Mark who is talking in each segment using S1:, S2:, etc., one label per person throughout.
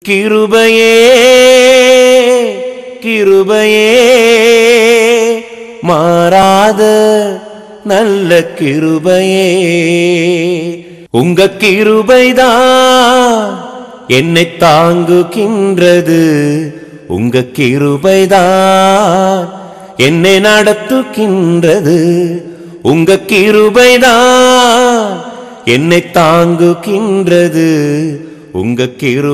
S1: கிருபையே கிருபையே மாறாத நல்ல கிருபையே உங்க கிருபைதான் என்னை தாங்குகின்றது உங்க கிருபைதான் என்னை நடத்துகின்றது உங்க கிருபைதான் என்னை தாங்குகின்றது உங்க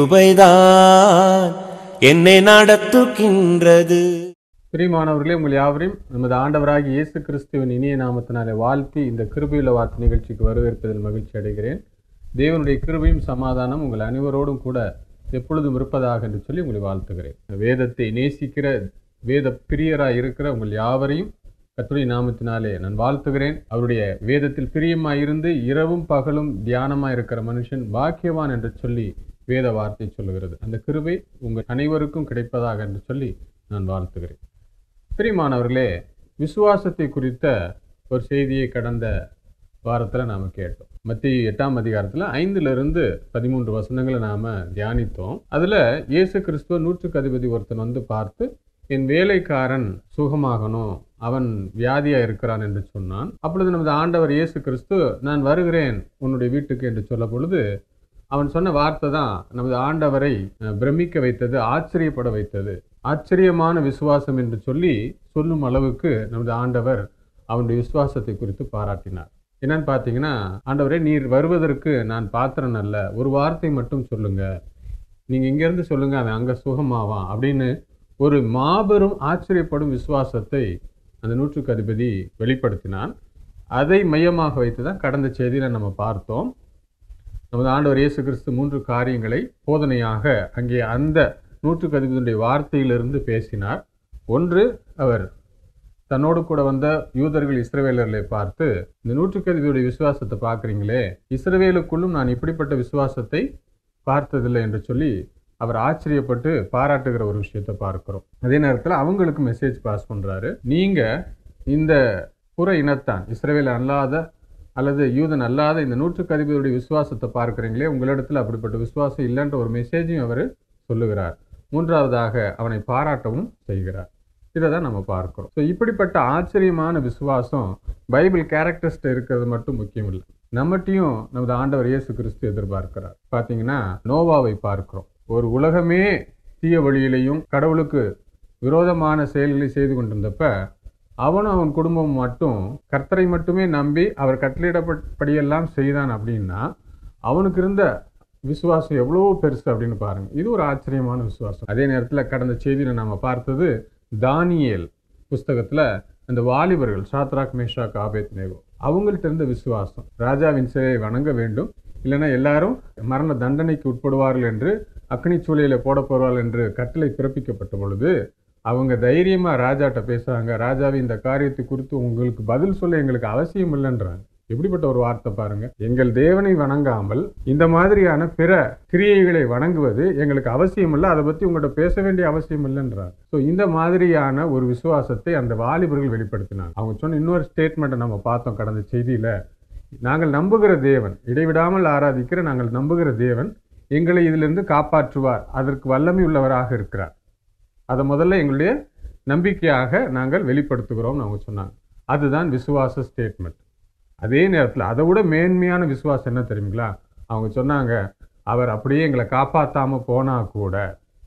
S1: கிருபைதான் என்னை நடத்துகின்றது
S2: பிரியமானவர்களே உங்கள் யாவரையும் நமது ஆண்டவராகிய இயேசு கிறிஸ்துவின் இனிய நாமத்தினாலே வாழ்த்தி இந்த கிருபையுள்ள வார்த்தை நிகழ்ச்சிக்கு வரவேற்பதில் மகிழ்ச்சி அடைகிறேன் தேவனுடைய கிருபையும் சமாதானம் உங்கள் அனைவரோடும் கூட எப்பொழுதும் இருப்பதாக என்று சொல்லி உங்களை வாழ்த்துகிறேன் வேதத்தை நேசிக்கிற வேத பிரியராய் இருக்கிற உங்கள் யாவரையும் கர்த்தருடைய நாமத்தினாலே நான் வாழ்த்துகிறேன் அவருடைய வேதத்தில் பிரியமாய் இருந்து இரவும் பகலும் தியானமாய் இருக்கிற மனுஷன் பாக்கியவான் என்று சொல்லி வேத வார்த்தை சொல்லுகிறது அந்த கிருபை உங்கள் அனைவருக்கும் கிடைப்பதாக என்று சொல்லி நான் வாழ்த்துகிறேன் பிரியமானவர்களே விசுவாசத்தை குறித்த ஒரு செய்தியை கடந்த வாரத்தில் நாம் கேட்டோம் மத்திய எட்டாம் அதிகாரத்தில் ஐந்துலேருந்து பதிமூன்று வசனங்களை நாம் தியானித்தோம் அதில் இயேசு கிறிஸ்துவ நூற்றுக்கு அதிபதி ஒருத்தன் வந்து பார்த்து என் வேலைக்காரன் சுகமாகணும் அவன் வியாதியாக இருக்கிறான் என்று சொன்னான் அப்பொழுது நமது ஆண்டவர் இயேசு கிறிஸ்து நான் வருகிறேன் உன்னுடைய வீட்டுக்கு என்று சொல்ல பொழுது அவன் சொன்ன வார்த்தை தான் நமது ஆண்டவரை அஹ், பிரமிக்க வைத்தது ஆச்சரியப்பட வைத்தது ஆச்சரியமான விசுவாசம் என்று சொல்லி சொல்லும் அளவுக்கு நமது ஆண்டவர் அவனுடைய விசுவாசத்தை குறித்து பாராட்டினார் என்னன்னு பார்த்தீங்கன்னா ஆண்டவரே நீர் வருவதற்கு நான் பாத்திரன் அல்ல ஒரு வார்த்தை மட்டும் சொல்லுங்க நீங்க இங்கேருந்து சொல்லுங்க அவன் அங்கே சுகமாவான் அப்படின்னு ஒரு மாபெரும் ஆச்சரியப்படும் விசுவாசத்தை அந்த நூற்றுக்கு அதிபதி வெளிப்படுத்தினான் அதை மையமாக வைத்து தான் கடந்த செய்தியில் நம்ம பார்த்தோம் நமது ஆண்டவர் இயேசு கிறிஸ்து மூன்று காரியங்களை போதனையாக அங்கே அந்த நூற்றுக்கு அதிபதியுடைய வார்த்தையிலிருந்து பேசினார் ஒன்று அவர் தன்னோடு கூட வந்த யூதர்கள் இஸ்ரவேலர்களை பார்த்து இந்த நூற்றுக்கு அதிபதியுடைய விசுவாசத்தை பார்க்குறீங்களே இஸ்ரவேலுக்குள்ளும் நான் இப்படிப்பட்ட விசுவாசத்தை பார்த்ததில்லை என்று சொல்லி அவர் ஆச்சரியப்பட்டு பாராட்டுகிற ஒரு விஷயத்தை பார்க்கிறோம் அதே நேரத்தில் அவங்களுக்கு மெசேஜ் பாஸ் பண்றாரு நீங்க இந்த புற இனத்தான் இஸ்ரவேல் அல்லாத அல்லது யூதன் அல்லாத இந்த நூற்றுக்கு அதிபதியுடைய விசுவாசத்தை பார்க்குறீங்களே உங்களிடத்தில் அப்படிப்பட்ட விசுவாசம் இல்லைன்ற ஒரு மெசேஜையும் அவர் சொல்லுகிறார் மூன்றாவதாக அவனை பாராட்டவும் செய்கிறார் இதை தான் நம்ம பார்க்கிறோம் ஸோ இப்படிப்பட்ட ஆச்சரியமான விசுவாசம் பைபிள் கேரக்டர்ஸ்ட் இருக்கிறது மட்டும் முக்கியம் இல்லை நம்மட்டையும் நமது ஆண்டவர் இயேசு கிறிஸ்து எதிர்பார்க்கிறார் பார்த்தீங்கன்னா நோவாவை பார்க்கிறோம் ஒரு உலகமே தீய வழியிலையும் கடவுளுக்கு விரோதமான செயல்களை செய்து கொண்டிருந்தப்ப அவனும் அவன் குடும்பம் மட்டும் கர்த்தரை மட்டுமே நம்பி அவர் கட்டளையிடப்படியெல்லாம் செய்தான் அப்படின்னா அவனுக்கு இருந்த விசுவாசம் எவ்வளவோ பெருசு அப்படின்னு பாருங்க இது ஒரு ஆச்சரியமான விசுவாசம் அதே நேரத்தில் கடந்த செய்தியில் நம்ம பார்த்தது தானியேல் புஸ்தகத்தில் அந்த வாலிபர்கள் சாத்ராக் மேஷாக் ஆபேத் நேகோ அவங்கள்ட்ட இருந்த விசுவாசம் ராஜாவின் சிலையை வணங்க வேண்டும் இல்லைன்னா எல்லாரும் மரண தண்டனைக்கு உட்படுவார்கள் என்று அக்னி சூளையில போட போவார்கள் என்று கட்டளை பிறப்பிக்கப்பட்ட பொழுது அவங்க தைரியமா ராஜாட்ட பேசுறாங்க ராஜாவே இந்த காரியத்தை குறித்து உங்களுக்கு பதில் சொல்ல எங்களுக்கு அவசியம் இல்லைன்றாங்க எப்படிப்பட்ட ஒரு வார்த்தை பாருங்க எங்கள் தேவனை வணங்காமல் இந்த மாதிரியான பிற கிரியைகளை வணங்குவது எங்களுக்கு அவசியம் இல்லை அதை பத்தி உங்கள்கிட்ட பேச வேண்டிய அவசியம் இல்லைன்றார் ஸோ இந்த மாதிரியான ஒரு விசுவாசத்தை அந்த வாலிபர்கள் வெளிப்படுத்தினாங்க அவங்க சொன்ன இன்னொரு ஸ்டேட்மெண்ட்டை நம்ம பார்த்தோம் கடந்த செய்தியில நாங்கள் நம்புகிற தேவன் இடைவிடாமல் ஆராதிக்கிற நாங்கள் நம்புகிற தேவன் எங்களை இதிலிருந்து காப்பாற்றுவார் அதற்கு வல்லமை உள்ளவராக இருக்கிறார் அதை முதல்ல எங்களுடைய நம்பிக்கையாக நாங்கள் வெளிப்படுத்துகிறோம் அவங்க சொன்னாங்க அதுதான் விசுவாச ஸ்டேட்மெண்ட் அதே நேரத்தில் அதை விட மேன்மையான விசுவாசம் என்ன தெரியுங்களா அவங்க சொன்னாங்க அவர் அப்படியே எங்களை காப்பாற்றாம போனா கூட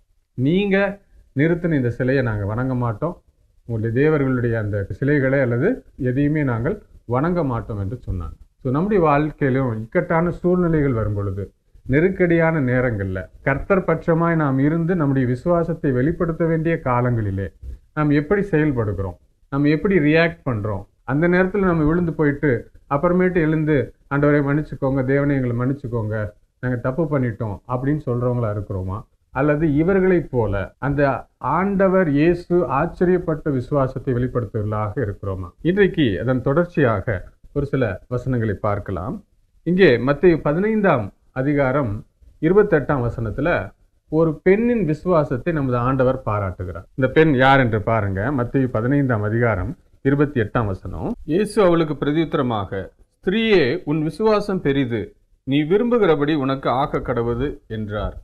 S2: நீங்க நிறுத்தின இந்த சிலையை நாங்கள் வணங்க மாட்டோம் உங்களுடைய தேவர்களுடைய அந்த சிலைகளை அல்லது எதையுமே நாங்கள் வணங்க மாட்டோம் என்று சொன்னாங்க ஸோ நம்முடைய வாழ்க்கையிலும் இக்கட்டான சூழ்நிலைகள் வரும் பொழுது நெருக்கடியான நேரங்களில் கர்த்தர் பட்சமாய் நாம் இருந்து நம்முடைய விசுவாசத்தை வெளிப்படுத்த வேண்டிய காலங்களிலே நாம் எப்படி செயல்படுகிறோம் நம்ம எப்படி ரியாக்ட் பண்ணுறோம் அந்த நேரத்தில் நம்ம விழுந்து போயிட்டு அப்புறமேட்டு எழுந்து ஆண்டவரை மன்னிச்சுக்கோங்க தேவனை எங்களை மன்னிச்சுக்கோங்க நாங்கள் தப்பு பண்ணிட்டோம் அப்படின்னு சொல்கிறவங்களா இருக்கிறோமா அல்லது இவர்களைப் போல அந்த ஆண்டவர் இயேசு ஆச்சரியப்பட்ட விசுவாசத்தை வெளிப்படுத்துவர்களாக இருக்கிறோமா இன்றைக்கு அதன் தொடர்ச்சியாக ஒரு சில வசனங்களை பார்க்கலாம் இங்கே மத்திய பதினைந்தாம் அதிகாரம் இருபத்தெட்டாம் வசனத்துல ஒரு பெண்ணின் விசுவாசத்தை நமது ஆண்டவர் பாராட்டுகிறார் இந்த பெண் யார் என்று பாருங்க மத்திய பதினைந்தாம் அதிகாரம் இருபத்தி எட்டாம் வசனம் இயேசு அவளுக்கு பிரதியுத்தரமாக ஸ்திரீயே உன் விசுவாசம் பெரிது நீ விரும்புகிறபடி உனக்கு ஆக கடவுது என்றார்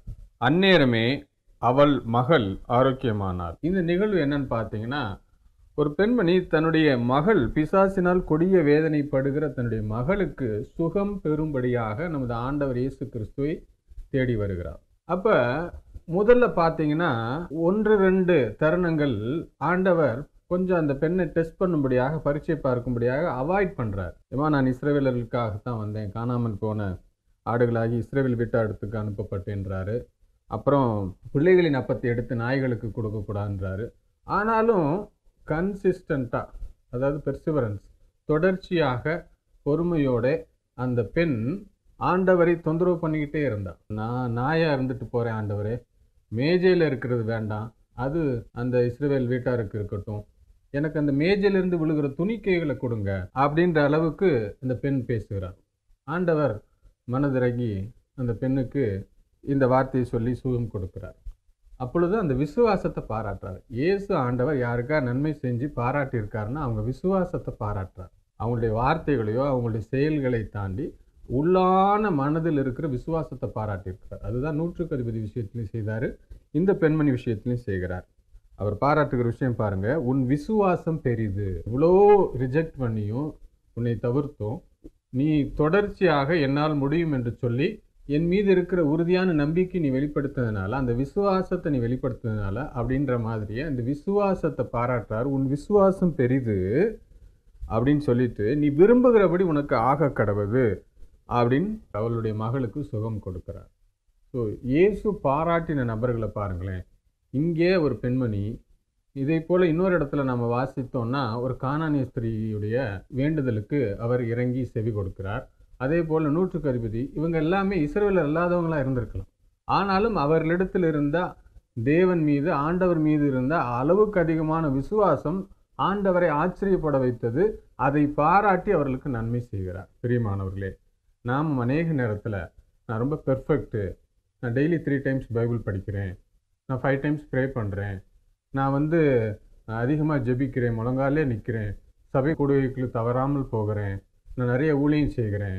S2: அந்நேரமே அவள் மகள் ஆரோக்கியமானாள் இந்த நிகழ்வு என்னன்னு பார்த்தீங்கன்னா ஒரு பெண்மணி தன்னுடைய மகள் பிசாசினால் கொடிய வேதனைப்படுகிற தன்னுடைய மகளுக்கு சுகம் பெறும்படியாக நமது ஆண்டவர் இயேசு கிறிஸ்துவை தேடி வருகிறார் அப்ப முதல்ல பார்த்தீங்கன்னா ஒன்று ரெண்டு தருணங்கள் ஆண்டவர் கொஞ்சம் அந்த பெண்ணை டெஸ்ட் பண்ணும்படியாக பரீட்சை பார்க்கும்படியாக அவாய்ட் பண்றார் ஏமா நான் இஸ்ரேவேலர்களுக்காகத்தான் வந்தேன் காணாமல் போன ஆடுகளாகி இஸ்ரேவேல் வீட்டாடத்துக்கு அனுப்பப்பட்டேன்றாரு அப்புறம் பிள்ளைகளின் அப்பத்தை எடுத்து நாய்களுக்கு கொடுக்கக்கூடாதுன்றாரு ஆனாலும் கன்சிஸ்டண்ட்டாக அதாவது பெர்சிவரன்ஸ் தொடர்ச்சியாக பொறுமையோட அந்த பெண் ஆண்டவரை தொந்தரவு பண்ணிக்கிட்டே இருந்தா நான் நாயா இருந்துட்டு போறேன் ஆண்டவரே மேஜையில் இருக்கிறது வேண்டாம் அது அந்த இஸ்ரேல் வீட்டாருக்கு இருக்கட்டும் எனக்கு அந்த மேஜையிலிருந்து விழுகிற துணிக்கைகளை கொடுங்க அப்படின்ற அளவுக்கு இந்த பெண் பேசுகிறார் ஆண்டவர் மனதிறங்கி அந்த பெண்ணுக்கு இந்த வார்த்தையை சொல்லி சுகம் கொடுக்கிறார் அப்பொழுது அந்த விசுவாசத்தை பாராட்டுறார் இயேசு ஆண்டவர் யாருக்கா நன்மை செஞ்சு பாராட்டியிருக்காருன்னா அவங்க விசுவாசத்தை பாராட்டுறார் அவங்களுடைய வார்த்தைகளையோ அவங்களுடைய செயல்களை தாண்டி உள்ளான மனதில் இருக்கிற விசுவாசத்தை பாராட்டியிருக்கிறார் அதுதான் நூற்றுக்கு அதிபதி விஷயத்திலையும் செய்தார் இந்த பெண்மணி விஷயத்திலையும் செய்கிறார் அவர் பாராட்டுகிற விஷயம் பாருங்க உன் விசுவாசம் பெரிது இவ்வளோ ரிஜெக்ட் பண்ணியும் உன்னை தவிர்த்தும் நீ தொடர்ச்சியாக என்னால் முடியும் என்று சொல்லி என் மீது இருக்கிற உறுதியான நம்பிக்கை நீ வெளிப்படுத்துனதுனால அந்த விசுவாசத்தை நீ வெளிப்படுத்துனதுனால அப்படின்ற மாதிரியே அந்த விசுவாசத்தை பாராட்டுறார் உன் விசுவாசம் பெரிது அப்படின்னு சொல்லிட்டு நீ விரும்புகிறபடி உனக்கு ஆக கடவுது அப்படின்னு அவளுடைய மகளுக்கு சுகம் கொடுக்கிறார் ஸோ இயேசு பாராட்டின நபர்களை பாருங்களேன் இங்கே ஒரு பெண்மணி இதை போல இன்னொரு இடத்துல நம்ம வாசித்தோம்னா ஒரு கானானிய ஸ்திரீயுடைய வேண்டுதலுக்கு அவர் இறங்கி செவி கொடுக்கிறார் அதே போல நூற்றுக்கு அதிபதி இவங்க எல்லாமே இஸ்ரேலர் அல்லாதவங்களா இருந்திருக்கலாம் ஆனாலும் அவர்களிடத்தில் இருந்த தேவன் மீது ஆண்டவர் மீது இருந்த அளவுக்கு அதிகமான விசுவாசம் ஆண்டவரை ஆச்சரியப்பட வைத்தது அதை பாராட்டி அவர்களுக்கு நன்மை செய்கிறார் பிரியமானவர்களே நாம் அநேக நேரத்தில் நான் ரொம்ப பெர்ஃபெக்ட்டு நான் டெய்லி த்ரீ டைம்ஸ் பைபிள் படிக்கிறேன் நான் ஃபைவ் டைம்ஸ் ப்ரே பண்ணுறேன் நான் வந்து அதிகமாக ஜெபிக்கிறேன் முழங்காலே நிற்கிறேன் சபை கொடுவைக்கு தவறாமல் போகிறேன் நான் நிறைய ஊழியம் செய்கிறேன்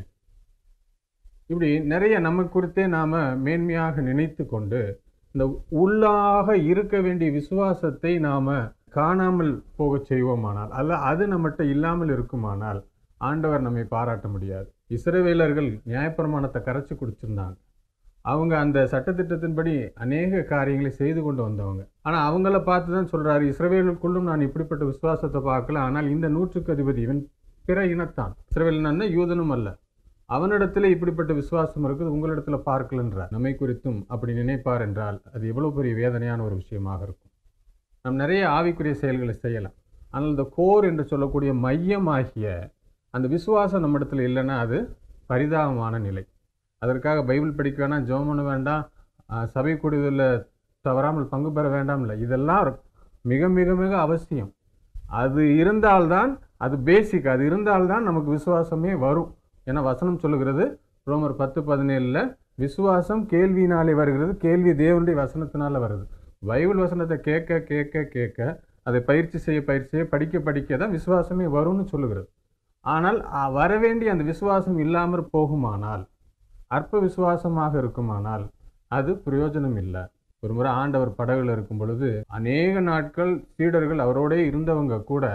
S2: இப்படி நிறைய நம்ம குறித்தே நாம் மேன்மையாக நினைத்து கொண்டு இந்த உள்ளாக இருக்க வேண்டிய விசுவாசத்தை நாம் காணாமல் போகச் செய்வோமானால் அல்ல அது நம்மகிட்ட இல்லாமல் இருக்குமானால் ஆண்டவர் நம்மை பாராட்ட முடியாது இஸ்ரவேலர்கள் நியாயப்பிரமாணத்தை கரைச்சி குடிச்சிருந்தாங்க அவங்க அந்த சட்டத்திட்டத்தின்படி அநேக காரியங்களை செய்து கொண்டு வந்தவங்க ஆனால் அவங்கள பார்த்து தான் சொல்கிறாரு இஸ்ரவேலுக்குள்ளும் நான் இப்படிப்பட்ட விசுவாசத்தை பார்க்கல ஆனால் இந்த நூற்றுக்கு அதிபதி இவன் பிற இனத்தான் இஸ்ரவேலன் யூதனும் அல்ல அவனிடத்துல இப்படிப்பட்ட விசுவாசம் இருக்குது உங்களிடத்துல பார்க்கலன்றார் நம்மை குறித்தும் அப்படி நினைப்பார் என்றால் அது எவ்வளவு பெரிய வேதனையான ஒரு விஷயமாக இருக்கும் நாம் நிறைய ஆவிக்குரிய செயல்களை செய்யலாம் ஆனால் இந்த கோர் என்று சொல்லக்கூடிய மையமாகிய அந்த விசுவாசம் நம்மிடத்துல இல்லைன்னா அது பரிதாபமான நிலை அதற்காக பைபிள் படிக்க வேண்டாம் ஜெபம் பண்ண வேண்டாம் ஆஹ் சபை கூடுதலில் தவறாமல் பங்கு பெற வேண்டாம் இல்லை இதெல்லாம் மிக மிக மிக அவசியம் அது இருந்தால்தான் அது பேசிக் அது இருந்தால்தான் நமக்கு விசுவாசமே வரும் ஏன்னா வசனம் சொல்லுகிறது ரோமர் பத்து பதினேழில் விசுவாசம் கேள்வியினாலே வருகிறது கேள்வி தேவனுடைய வசனத்தினால வருது பைபிள் வசனத்தை கேட்க கேட்க கேட்க அதை பயிற்சி செய்ய பயிற்சி செய்ய படிக்க படிக்க தான் விசுவாசமே வரும்னு சொல்லுகிறது ஆனால் அ- வரவேண்டிய அந்த விசுவாசம் இல்லாமற் போகுமானால் அற்ப விசுவாசமாக இருக்குமானால் அது பிரயோஜனம் இல்லை ஒரு முறை ஆண்டவர் படகுல இருக்கும் பொழுது அநேக நாட்கள் சீடர்கள் அவரோடே இருந்தவங்க கூட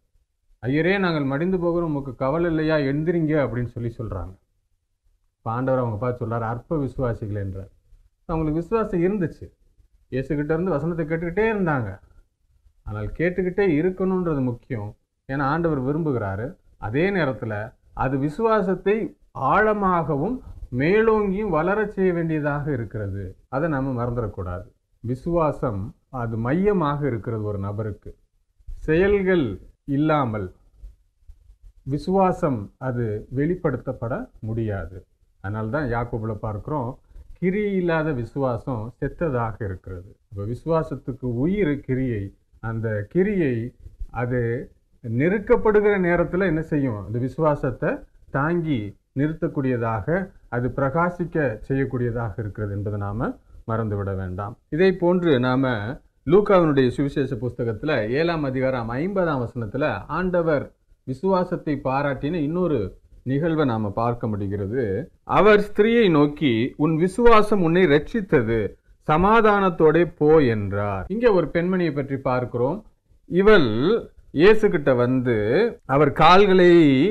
S2: ஐயரே நாங்கள் மடிந்து போகிறோம் உமக்கு கவலை இல்லையா எழுந்திரிங்க அப்படின்னு சொல்லி சொல்றாங்க இப்ப ஆண்டவர் அவங்க பார்த்து சொல்றாரு அற்ப விசுவாசிகள் என்றார் அவங்களுக்கு விசுவாசம் இருந்துச்சு இயேசுகிட்ட இருந்து வசனத்தை கேட்டுக்கிட்டே இருந்தாங்க ஆனால் கேட்டுக்கிட்டே இருக்கணுன்றது முக்கியம் ஏன்னா ஆண்டவர் விரும்புகிறாரு அதே நேரத்தில் அது விசுவாசத்தை ஆழமாகவும் மேலோங்கியும் வளரச் செய்ய வேண்டியதாக இருக்கிறது அதை நம்ம மறந்துடக்கூடாது விசுவாசம் அது மையமாக இருக்கிறது ஒரு நபருக்கு செயல்கள் இல்லாமல் விசுவாசம் அது வெளிப்படுத்தப்பட முடியாது அதனால தான் யாக்கோபுல பார்க்கிறோம் கிரி இல்லாத விசுவாசம் செத்ததாக இருக்கிறது அப்போ விசுவாசத்துக்கு உயிர் கிரியை அந்த கிரியை அது நெருக்கப்படுகிற நேரத்தில் என்ன செய்யும் அந்த விசுவாசத்தை தாங்கி நிறுத்தக்கூடியதாக அது பிரகாசிக்க செய்யக்கூடியதாக இருக்கிறது என்பதை நாம மறந்துவிட வேண்டாம் இதை போன்று நாம லூக்காவினுடைய சுவிசேஷ புஸ்தகத்துல ஏழாம் அதிகாரம் ஐம்பதாம் வசனத்துல ஆண்டவர் விசுவாசத்தை பாராட்டின இன்னொரு நிகழ்வை நாம பார்க்க முடிகிறது அவர் ஸ்திரீயை நோக்கி உன் விசுவாசம் உன்னை ரட்சித்தது சமாதானத்தோட போ என்றார் இங்கே ஒரு பெண்மணியை பற்றி பார்க்கிறோம் இவள் இயேசு கிட்ட வந்து அவர் கால்களை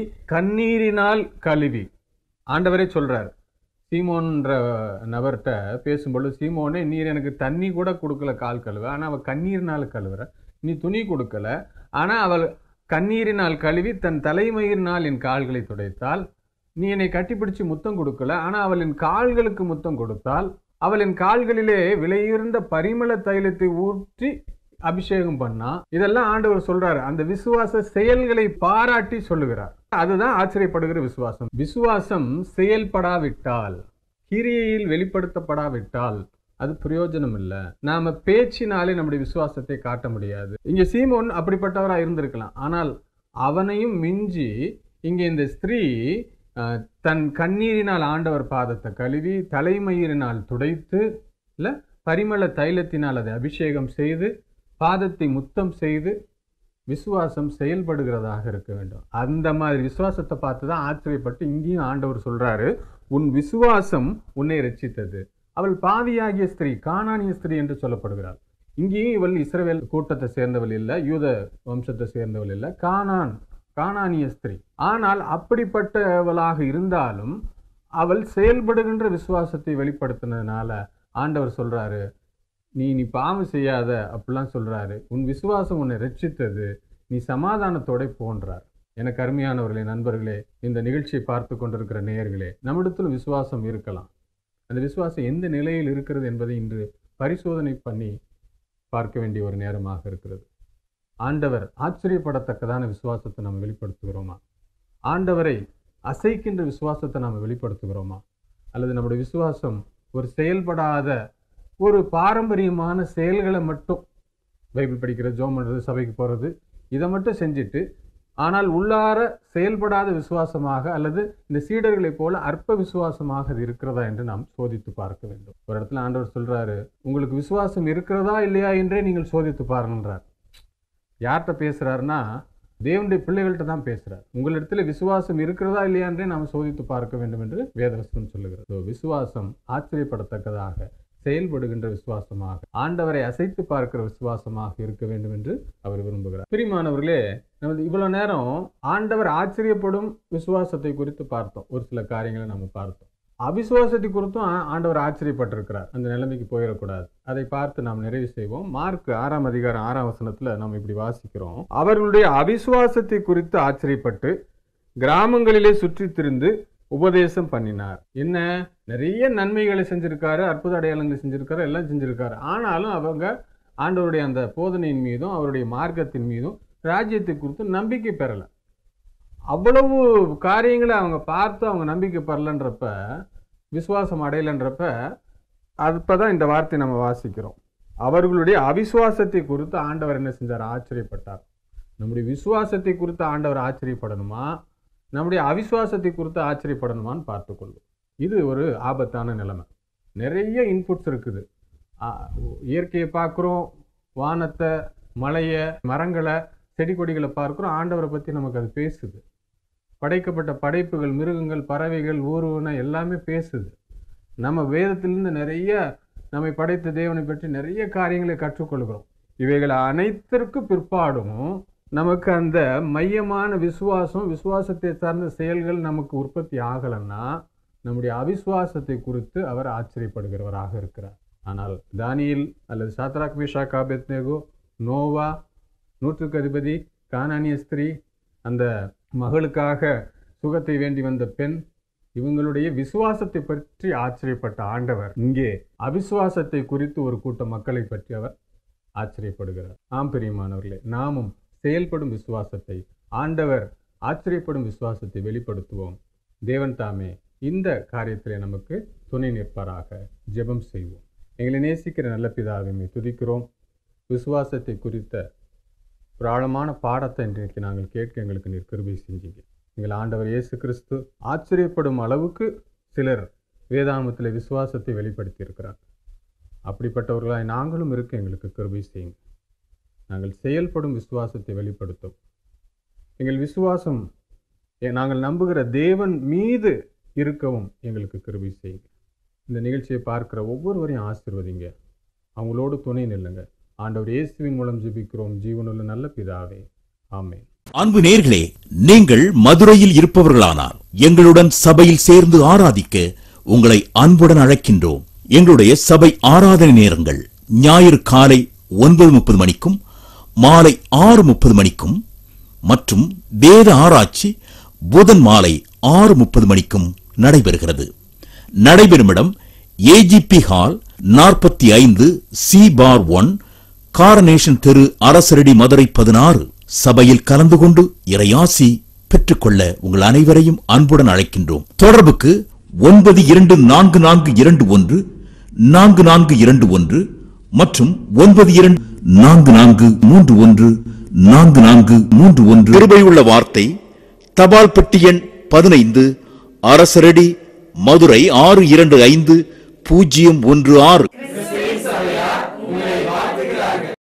S2: கண்ணீரினால் கழுவி ஆண்டவரே சொல்றார் சீமோன்ற நபர்கிட்ட பேசும்பொழுது சீமோனே நீர் எனக்கு தண்ணி கூட கொடுக்கல கால் கழுவ ஆனா அவ கண்ணீரினால் கழுவுற நீ துணி கொடுக்கல ஆனா அவள் கண்ணீரினால் கழுவி தன் தலைமயிரினால் என் கால்களை துடைத்தால் நீ என்னை கட்டிப்பிடிச்சு முத்தம் கொடுக்கல ஆனா அவள் என் கால்களுக்கு முத்தம் கொடுத்தால் அவள் என் கால்களிலே விலையுயர்ந்த பரிமள தைலத்தை ஊற்றி அபிஷேகம் பண்ணா இதெல்லாம் ஆண்டவர் சொல்றாரு அந்த விசுவாச செயல்களை பாராட்டி சொல்லுகிறார் அதுதான் ஆச்சரியப்படுகிற விசுவாசம் விசுவாசம் செயல்படாவிட்டால் கிரியையில் வெளிப்படுத்தப்படாவிட்டால் அது பிரயோஜனம் இல்ல நாம பேச்சினாலே நம்முடைய விசுவாசத்தை காட்ட முடியாது இங்க சீமோன் அப்படிப்பட்டவரா இருந்திருக்கலாம் ஆனால் அவனையும் மிஞ்சி இங்க இந்த ஸ்திரீ அஹ், தன் கண்ணீரினால் ஆண்டவர் பாதத்தை கழுவி தலைமயிரினால் துடைத்து இல்ல பரிமள தைலத்தினால் அதை அபிஷேகம் செய்து பாதத்தை முத்தம் செய்து விசுவாசம் செயல்படுகிறதாக இருக்க வேண்டும் அந்த மாதிரி விசுவாசத்தை பார்த்து தான் ஆச்சரியப்பட்டு இங்கேயும் ஆண்டவர் சொல்றாரு உன் விசுவாசம் உன்னை ரட்சித்தது அவள் பாவியாகிய ஸ்திரீ கானானிய ஸ்திரீ என்று சொல்லப்படுகிறாள் இங்கேயும் இவள் இஸ்ரவேல் கூட்டத்தை சேர்ந்தவள் இல்லை யூத வம்சத்தை சேர்ந்தவள் இல்லை கானான் கானானிய ஸ்திரீ ஆனால் அப்படிப்பட்டவளாக இருந்தாலும் அவள் செயல்படுகின்ற விசுவாசத்தை வெளிப்படுத்தினதுனால ஆண்டவர் சொல்றாரு நீ நீ பாவம் செய்யாத அப்படிலாம் சொல்றாரு உன் விசுவாசம் உன்னை ரட்சித்தது நீ சமாதானத்தோட போன்றார் எனக்கு அருமையானவர்களே நண்பர்களே இந்த நிகழ்ச்சியை பார்த்து கொண்டிருக்கிற நேயர்களே நம்மிடத்தில் விசுவாசம் இருக்கலாம் அந்த விசுவாசம் எந்த நிலையில் இருக்கிறது என்பதை இன்று பரிசோதனை பண்ணி பார்க்க வேண்டிய ஒரு நேரமாக இருக்கிறது ஆண்டவர் ஆச்சரியப்படத்தக்கதான விசுவாசத்தை நாம் வெளிப்படுத்துகிறோமா ஆண்டவரை அசைக்கின்ற விசுவாசத்தை நாம் வெளிப்படுத்துகிறோமா அல்லது நம்முடைய விசுவாசம் ஒரு செயல்படாத ஒரு பாரம்பரியமான செயல்களை மட்டும் பைபிள் படிக்கிற ஜோம் பண்ணுறது சபைக்கு போகிறது இதை மட்டும் செஞ்சுட்டு ஆனால் உள்ளார செயல்படாத விசுவாசமாக அல்லது இந்த சீடர்களைப் போல அற்ப விசுவாசமாக அது இருக்கிறதா என்று நாம் சோதித்து பார்க்க வேண்டும் ஒரு இடத்துல ஆண்டவர் சொல்றாரு உங்களுக்கு விசுவாசம் இருக்கிறதா இல்லையா என்றே நீங்கள் சோதித்து பாருங்கன்றார் யார்கிட்ட பேசுறாருன்னா தேவனுடைய பிள்ளைகள்கிட்ட தான் பேசுறார் உங்களிடத்துல விசுவாசம் இருக்கிறதா இல்லையா என்றே நாம் சோதித்து பார்க்க வேண்டும் என்று வேதவசனம் சொல்லுகிறது So, விசுவாசம் ஆச்சரியப்படத்தக்கதாக செயல்படுகின்ற விசுவாசமாக ஆண்டவரை அசைத்து பார்க்கிற விசுவாசமாக இருக்க வேண்டும் என்று அவர் விரும்புகிறார் பிரிமானவர்களே நமது இவ்வளவு நேரம் ஆண்டவர் ஆச்சரியப்படும் விசுவாசத்தை குறித்து பார்த்தோம் ஒரு சில காரியங்களை நம்ம பார்த்தோம் அவிசுவாசத்தை குறித்தும் ஆ- ஆண்டவர் ஆச்சரியப்பட்டிருக்கிறார் அந்த நிலைமைக்கு போயிடக்கூடாது அதை பார்த்து நாம் நிறைவு செய்வோம் மார்க் ஆறாம் அதிகாரம் ஆறாம் வசனத்துல நாம் இப்படி வாசிக்கிறோம் அவர்களுடைய அவிசுவாசத்தை குறித்து ஆச்சரியப்பட்டு கிராமங்களிலே சுற்றித் திரிந்து உபதேசம் பண்ணினார் என்ன நிறைய நன்மைகளை செஞ்சிருக்காரு அற்புத அடையாளங்களை செஞ்சிருக்காரு எல்லாம் செஞ்சிருக்காரு ஆனாலும் அவங்க ஆண்டவருடைய அந்த போதனையின் மீதும் அவருடைய மார்க்கத்தின் மீதும் ராஜ்யத்தை குறித்து நம்பிக்கை பெறல அவ்வளவு காரியங்களை அவங்க பார்த்து அவங்க நம்பிக்கை பெறலன்றப்ப விசுவாசம் அடையலன்றப்ப அப்பதான் இந்த வார்த்தை நம்ம வாசிக்கிறோம் அவர்களுடைய அவிசுவாசத்தை குறித்து ஆண்டவர் என்ன செஞ்சார் ஆச்சரியப்பட்டார் நம்முடைய விசுவாசத்தை குறித்து ஆண்டவர் ஆச்சரியப்படணுமா நம்முடைய அவிசுவாசத்தை குறித்து ஆச்சரியப்படணுமான்னு பார்த்துக்கொள்ளும் இது ஒரு ஆபத்தான நிலைமை நிறைய இன்புட்ஸ் இருக்குது ஆ, இயற்கையை பார்க்குறோம் வானத்தை மலையை மரங்களை செடி கொடிகளை பார்க்குறோம் ஆண்டவரை பற்றி நமக்கு அது பேசுது படைக்கப்பட்ட படைப்புகள் மிருகங்கள் பறவைகள் ஊர்வன எல்லாமே பேசுது நம்ம வேதத்திலிருந்து நிறைய நம்மை படைத்த தேவனை பற்றி நிறைய காரியங்களை கற்றுக்கொள்கிறோம் இவைகள் அனைத்திற்கு பிற்பாடும் நமக்கு அந்த மையமான விசுவாசம் விசுவாசத்தை சார்ந்த செயல்கள் நமக்கு உற்பத்தி ஆகலைன்னா நம்முடைய அவிசுவாசத்தை குறித்து அவர் ஆச்சரியப்படுகிறவராக இருக்கிறார் ஆனால் தானியேல் அல்லது சாத்ராக் மேஷாக் ஆபேத்நேகோ நோவா நூற்றுக்கு அதிபதி கானானிய ஸ்திரீ அந்த மகளுக்காக சுகத்தை வேண்டி வந்த பெண் இவங்களுடைய விசுவாசத்தை பற்றி ஆச்சரியப்பட்ட ஆண்டவர் இங்கே அவிசுவாசத்தை குறித்து ஒரு கூட்ட மக்களை பற்றி அவர் ஆச்சரியப்படுகிறார் ஆம் பிரியமானவர்களே நாமும் செயல்படும் விசுவாசத்தை ஆண்டவர் ஆச்சரியப்படும் விசுவாசத்தை வெளிப்படுத்துவோம் தேவன் தாமே இந்த காரியத்திலே நமக்கு துணை நிற்பாராக ஜெபம் செய்வோம் எங்களை நேசிக்கிற நல்ல பிதாவை துதிக்கிறோம் விசுவாசத்தை குறித்த ஒரு ஆழமான பாடத்தை இன்றைக்கு நாங்கள் கேட்க எங்களுக்கு நீர் கிருபை செஞ்சீங்க எங்கள் ஆண்டவர் இயேசு கிறிஸ்து ஆச்சரியப்படும் அளவுக்கு சிலர் வேதாமத்தில் விசுவாசத்தை வெளிப்படுத்தி இருக்கிறார் அப்படிப்பட்டவர்களாய் நாங்களும் இருக்க எங்களுக்கு கிருபை செய்யுங்க நாங்கள் செயல்படும் விசுவாசத்தை வெளிப்படுத்தும் எங்கள் விசுவாசம் எ- நாங்கள் நம்புகிற தேவன் மீது இருக்கவும் எங்களுக்கு கிருபை செய்யுங்க இந்த நிகழ்ச்சியை பார்க்கிற ஒவ்வொருவரையும் ஆசிர்வதிங்க அவங்களோடு துணை நில்லுங்க ஆண்டவர் இயேசுவின் மூலம் ஜெபிக்கிறோம் ஜீவனுள்ள நல்ல பிதாவே ஆமென்
S3: அன்பு நேர்களே நீங்கள் மதுரையில் இருப்பவர்களானார் எங்களுடன் சபையில் சேர்ந்து ஆராதிக்க உங்களை அன்புடன் அழைக்கின்றோம் எங்களுடைய சபை ஆராதனை நேரங்கள் ஞாயிறு காலை ஒன்பது முப்பது மணிக்கும் மாலை ஆறு முப்பது மணிக்கும் மற்றும் வேத ஆராய்ச்சி புதன் மாலை ஆறு முப்பது மணிக்கும் நடைபெறுகிறது நடைபெறும் இடம் ஏஜிபி ஹால் நாற்பத்தி ஐந்து சி பார் ஒன் காரனேஷன் தெரு அரசரடி மதுரை பதினாறு சபையில் கலந்து கொண்டு இறையாசி பெற்றுக்கொள்ள உங்கள் அனைவரையும் அன்புடன் அழைக்கின்றோம் தொடர்புக்கு ஒன்பது இரண்டு நான்கு நான்கு இரண்டு ஒன்று நான்கு நான்கு இரண்டு ஒன்று மற்றும் ஒன்பது இரண்டு நான்கு நான்கு மூன்று ஒன்று நான்கு நான்கு மூன்று ஒன்று கிருபையுள்ள வார்த்தை தபால் பெட்டி எண் பதினைந்து அரசரடி மதுரை ஆறு இரண்டு ஐந்து பூஜ்ஜியம் ஒன்று ஆறு